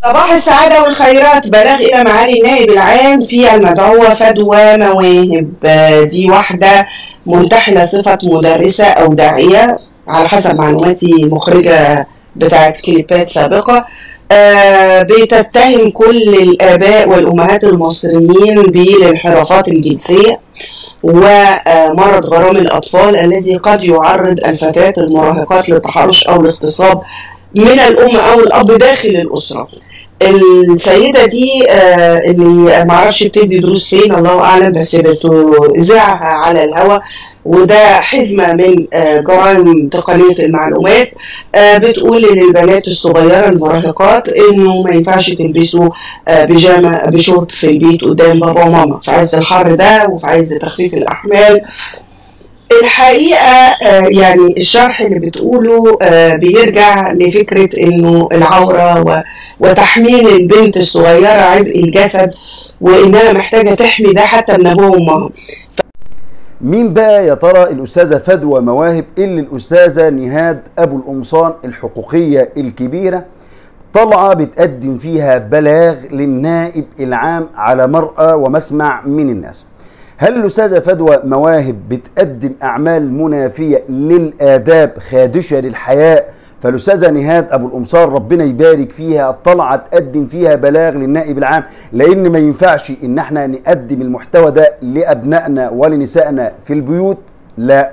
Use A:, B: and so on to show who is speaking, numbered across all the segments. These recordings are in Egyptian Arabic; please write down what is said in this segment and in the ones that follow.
A: صباح السعادة والخيرات بلاغ إلى معالي النائب العام في المدعوة فدوى مواهب دي واحدة منتحلة صفة مدرسة أو داعية على حسب معلوماتي مخرجة بتاعت كليبات سابقة آه، بتتهم كل الآباء والأمهات المصريين بالانحرافات الجنسية ومرض غرام الأطفال الذي قد يعرض الفتاة المراهقات للتحرش أو الاغتصاب من الأم أو الأب داخل الأسرة السيدة دي آه، اللي معرفش بتدي دروس فين الله أعلم بس بتذاعها على الهواء وده حزمة من آه، جرائم تقنية المعلومات آه، بتقول للبنات الصغيرة المراهقات إنه ما ينفعش تلبسوا آه، بيجامة بشورت في البيت قدام بابا وماما في عز الحر ده وفي عز تخفيف الأحمال الحقيقة آه، يعني الشرح اللي بتقوله آه، بيرجع لفكرة انه العورة و- وتحميل البنت الصغيرة عبء الجسد وانها محتاجة تحمي ده حتى من ابوها وامها
B: مين بقى يا ترى الأستاذة فدوى مواهب اللي الأستاذة نهاد أبو القمصان الحقوقية الكبيرة طلعة بتقدم فيها بلاغ للنائب العام على مرأى ومسمع من الناس هل الأستاذة فدوى مواهب بتقدم أعمال منافية للآداب خادشة للحياء فالأستاذة نهاد أبو القمصان ربنا يبارك فيها طلعة تقدم فيها بلاغ للنائب العام لأن ما ينفعش إن احنا نقدم المحتوى ده لأبنائنا ولنسائنا في البيوت لا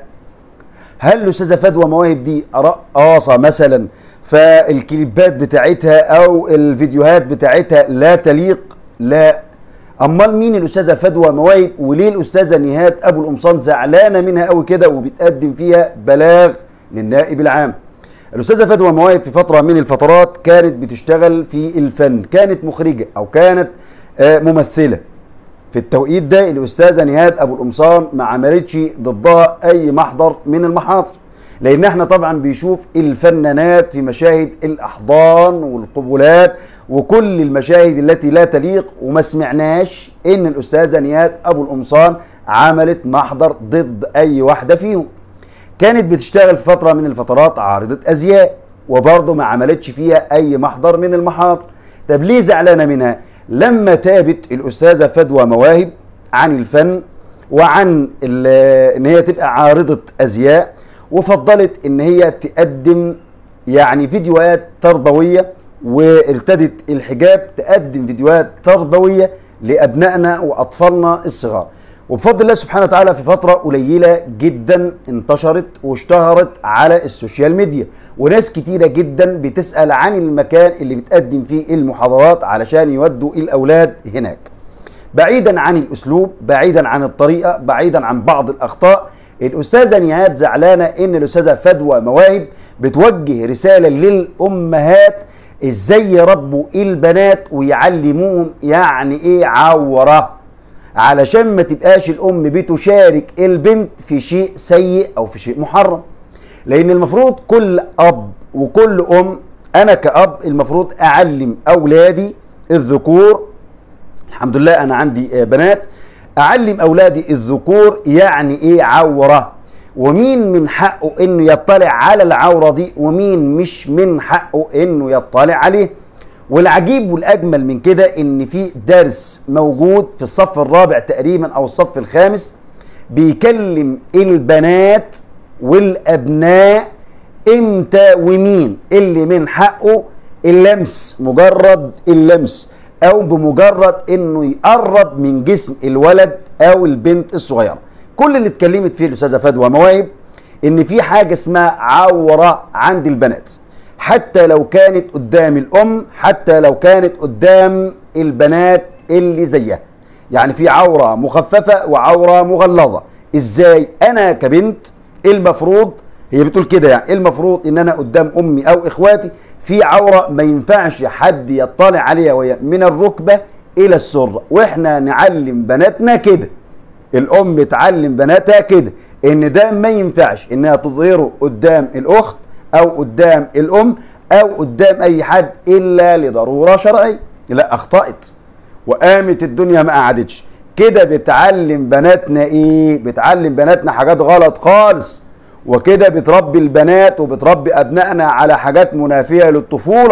B: هل الاستاذه فدوى مواهب دي رقاصه مثلا فالكليبات بتاعتها او الفيديوهات بتاعتها لا تليق لا امال مين الاستاذه فدوى مواهب وليه الاستاذه نهاد ابو القمصان زعلانه منها قوي كده وبتقدم فيها بلاغ للنائب العام الاستاذه فدوى مواهب في فتره من الفترات كانت بتشتغل في الفن كانت مخرجه او كانت آه، ممثله في التوقيت ده الاستاذه نهاد ابو القمصان ما عملتش ضدها اي محضر من المحاضر لان احنا طبعا بيشوف الفنانات في مشاهد الاحضان والقبولات وكل المشاهد التي لا تليق وما سمعناش ان الاستاذه نهاد ابو القمصان عملت محضر ضد اي واحده فيهم كانت بتشتغل في فتره من الفترات عارضه ازياء وبرضه ما عملتش فيها اي محضر من المحاضر طب ليه زعلانه منها لما تابت الاستاذه فدوى مواهب عن الفن وعن ال- ان هي تبقى عارضه ازياء وفضلت ان هي تقدم يعني فيديوهات تربويه وارتدت الحجاب تقدم فيديوهات تربويه لابنائنا واطفالنا الصغار وبفضل الله سبحانه وتعالى في فترة قليلة جدا انتشرت واشتهرت على السوشيال ميديا وناس كتيرة جدا بتسأل عن المكان اللي بتقدم فيه المحاضرات علشان يودوا الأولاد هناك بعيدا عن الأسلوب بعيدا عن الطريقة بعيدا عن بعض الأخطاء الأستاذة نهاد زعلانة إن الأستاذة فدوى مواهب بتوجه رسالة للأمهات إزاي يربوا البنات ويعلموهم يعني إيه عورة علشان ما تبقاش الام بتشارك البنت في شيء سيء او في شيء محرم لان المفروض كل اب وكل ام انا كاب المفروض اعلم اولادي الذكور الحمد لله انا عندي آه، بنات اعلم اولادي الذكور يعني ايه عوره ومين من حقه انه يطلع على العوره دي ومين مش من حقه انه يطلع عليه والعجيب والاجمل من كده ان في درس موجود في الصف الرابع تقريبا او الصف الخامس بيكلم البنات والابناء امتى ومين اللي من حقه اللمس مجرد اللمس او بمجرد انه يقرب من جسم الولد او البنت الصغيره كل اللي اتكلمت فيه الاستاذه فدوى مواهب ان في حاجه اسمها عوره عند البنات حتى لو كانت قدام الام حتى لو كانت قدام البنات اللي زيها يعني في عوره مخففه وعوره مغلظه ازاي انا كبنت المفروض هي بتقول كده يعني المفروض ان انا قدام امي او اخواتي في عوره ما ينفعش حد يطلع عليها وهي من الركبه الى السره واحنا نعلم بناتنا كده الام تعلم بناتها كده ان ده ما ينفعش انها تظهره قدام الاخت او قدام الام او قدام اي حد الا لضروره شرعيه لا اخطات وقامت الدنيا ما قعدتش كده بتعلم بناتنا ايه بتعلم بناتنا حاجات غلط خالص وكده بتربي البنات وبتربي ابنائنا على حاجات منافيه للطفوله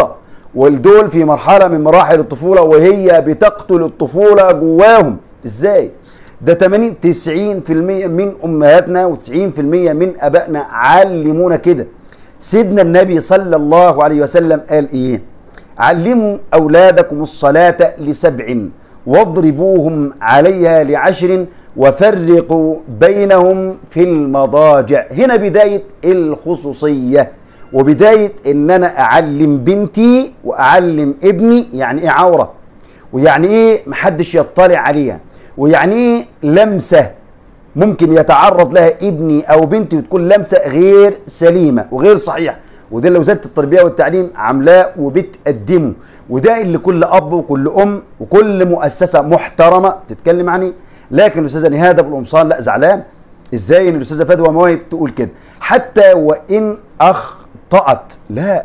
B: والدول في مرحله من مراحل الطفوله وهي بتقتل الطفوله جواهم ازاي ده 80 90% من امهاتنا و90% من ابائنا علمونا كده سيدنا النبي صلى الله عليه وسلم قال ايه علموا اولادكم الصلاه لسبع واضربوهم عليها لعشر وفرقوا بينهم في المضاجع هنا بدايه الخصوصيه وبدايه ان انا اعلم بنتي واعلم ابني يعني ايه عوره ويعني ايه محدش يطلع عليها ويعني ايه لمسه ممكن يتعرض لها ابني او بنتي وتكون لمسه غير سليمه وغير صحيحه وده اللي وزاره التربيه والتعليم عاملاه وبتقدمه وده اللي كل اب وكل ام وكل مؤسسه محترمه تتكلم عنه لكن الاستاذه نهاد ابو القمصان لا زعلان ازاي ان الاستاذه فدوى مواهب تقول كده حتى وان اخطات لا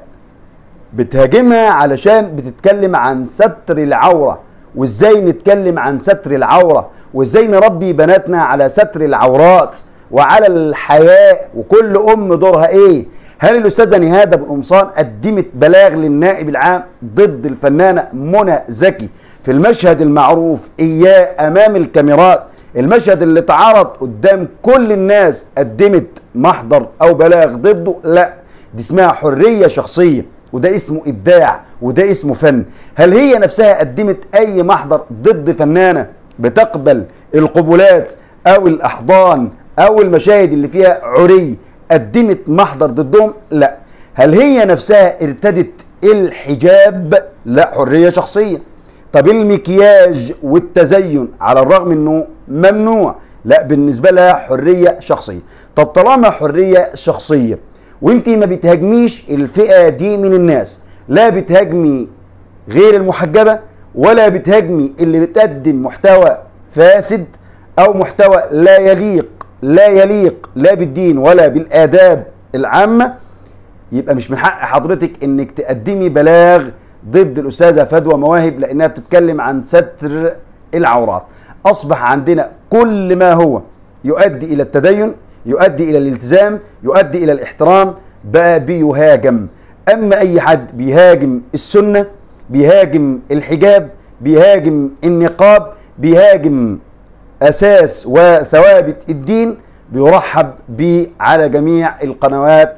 B: بتهاجمها علشان بتتكلم عن ستر العوره وازاي نتكلم عن ستر العوره وازاي نربي بناتنا على ستر العورات وعلى الحياء وكل ام دورها ايه هل الاستاذه نهاد ابو القمصان قدمت بلاغ للنائب العام ضد الفنانه منى زكي في المشهد المعروف اياه امام الكاميرات المشهد اللي اتعرض قدام كل الناس قدمت محضر او بلاغ ضده لا دي اسمها حريه شخصيه وده اسمه ابداع وده اسمه فن هل هي نفسها قدمت اي محضر ضد فنانه بتقبل القبلات او الاحضان او المشاهد اللي فيها عري قدمت محضر ضدهم لا هل هي نفسها ارتدت الحجاب لا حريه شخصيه طب المكياج والتزين على الرغم انه ممنوع لا بالنسبه لها حريه شخصيه طب طالما حريه شخصيه وانت ما بتهاجميش الفئه دي من الناس لا بتهاجمي غير المحجبه ولا بتهاجمي اللي بتقدم محتوى فاسد او محتوى لا يليق لا يليق لا بالدين ولا بالاداب العامه يبقى مش من حق حضرتك انك تقدمي بلاغ ضد الاستاذه فدوى مواهب لانها بتتكلم عن ستر العورات اصبح عندنا كل ما هو يؤدي الى التدين يؤدي الى الالتزام يؤدي الى الاحترام بقى بيهاجم اما اي حد بيهاجم السنه بيهاجم الحجاب بيهاجم النقاب بيهاجم اساس وثوابت الدين بيرحب بيه على جميع القنوات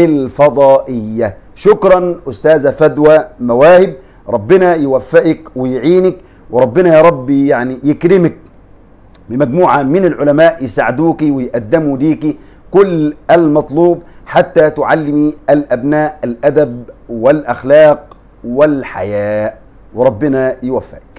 B: الفضائيه شكرا استاذه فدوى مواهب ربنا يوفقك ويعينك وربنا يا رب يعني يكرمك بمجموعه من العلماء يساعدوك ويقدموا ليك كل المطلوب حتى تعلمي الابناء الادب والاخلاق والحياء وربنا يوفقك